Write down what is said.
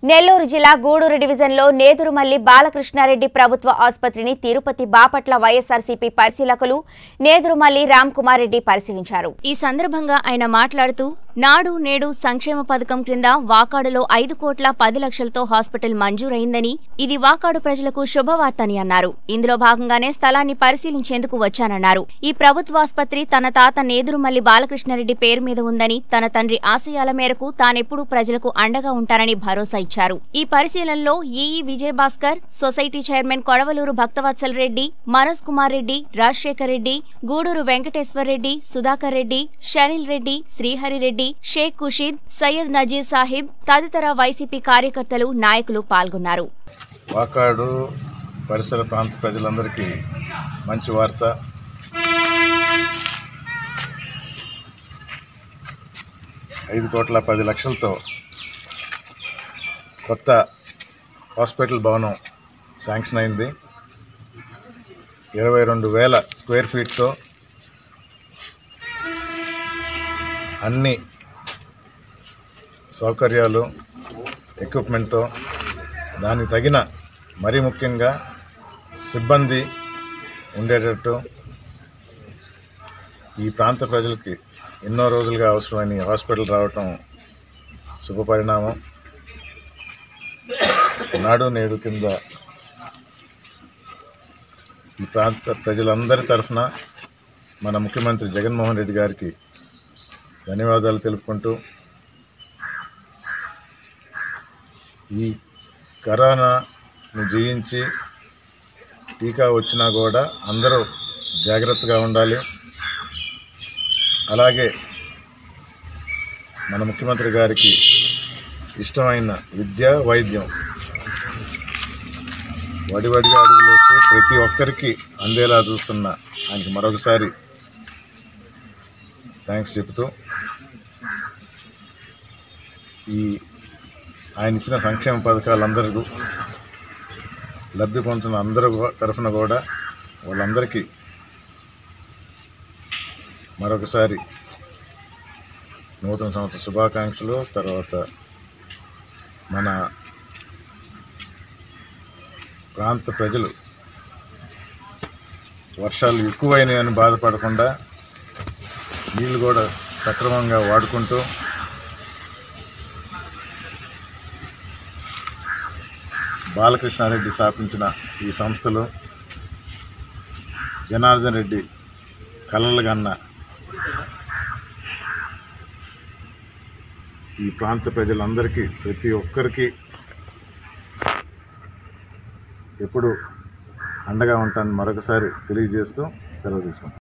నెల్లూరు జిల్లా గూడూరు డివిజన్లో నేదురుమల్లి బాలకృష్ణారెడ్డి ప్రభుత్వ ఆసుపత్రిని తిరుపతి బాపట్ల వైఎస్ఆర్సీపీ పరిశీలకులు నేదురుమల్లి రామ్ కుమార్ రెడ్డి పరిశీలించారు ఈ సందర్భంగా ఆయన మాట్లాడుతూ నాడు నేడు సంక్షేమ పథకం క్రింద వాకాడులో ఐదు కోట్ల పది లక్షలతో హాస్పిటల్ మంజూరైందని ఇది వాకాడు ప్రజలకు శుభవార్తని అన్నారు ఇందులో భాగంగానే స్థలాన్ని పరిశీలించేందుకు వచ్చానన్నారు ఈ ప్రభుత్వ ఆసుపత్రి తన తాత నేదురుమల్లి బాలకృష్ణారెడ్డి పేరు మీద ఉందని తన తండ్రి ఆశయాల మేరకు తానెప్పుడూ ప్రజలకు అండగా ఉంటానని భరోసా ఇచ్చారు ఈ పరిశీలనలో EE Vijayabhaskar society chairman Kodavaluru Bhaktavatsal Reddy Manoj Kumar Reddy Rajasekhar Reddy Gudur Venkateswar Reddy Sudhakar Reddy Shanil Reddy Srihari Reddy Sheikh Khursheed Syed Nazeer Sahib తదితర వైసీపీ కార్యకర్తలు నాయకులు పాల్గొన్నారు వాకాడు పరిసర ప్రాంత ప్రజలందరికీ మంచి వార్త ఐదు కోట్ల పది లక్షలతో కొత్త హాస్పిటల్ భవనం శాంక్షన్ అయింది ఇరవై రెండు వేల స్క్వేర్ ఫీట్తో అన్ని సౌకర్యాలు ఎక్విప్మెంట్తో దానికి తగిన మరీ ముఖ్యంగా సిబ్బంది ఉండేటట్టు ఈ ప్రాంత ప్రజలకి ఎన్నో రోజులుగా అవసరమైన ఈ హాస్పిటల్ రావటం శుభపరిణామం నాడు నేడు కింద ఈ ప్రాంత ప్రజలందరి తరఫున మన ముఖ్యమంత్రి జగన్మోహన్ రెడ్డి గారికి ధన్యవాదాలు తెలుపుకుంటూ ఈ కరోనాను జయించి టీకా వచ్చినా కూడా అందరూ జాగ్రత్తగా ఉండాలి అలాగే మన ముఖ్యమంత్రి గారికి ఇష్టమైన విద్య వైద్యం వడివడిగా అడుగులేసి ప్రతి ఒక్కరికి అందేలా చూస్తున్న ఆయనకి మరొకసారి థ్యాంక్స్ చెబుతూ ఈ ఆయన ఇచ్చిన సంక్షేమ పథకాలందరికీ లబ్ధి పొందుతున్న అందరూ కూ- తరఫున కూడా వాళ్ళందరికీ మరొకసారి నూతన సంవత్సర శుభాకాంక్షలు తర్వాత మన ప్రాంత ప్రజలు వర్షాలు ఎక్కువైనాయని బాధపడకుండా నీళ్ళు కూడా సక్రమంగా వాడుకుంటూ బాలకృష్ణారెడ్డి స్థాపించిన ఈ సంస్థలు జనార్దన్ రెడ్డి కలలు కన్న ఈ ప్రాంత ప్రజలందరికీ ప్రతి ఒక్కరికి ఎప్పుడు అండగా ఉంటానని మరొకసారి తెలియజేస్తూ సెలవు తీసుకుంటాను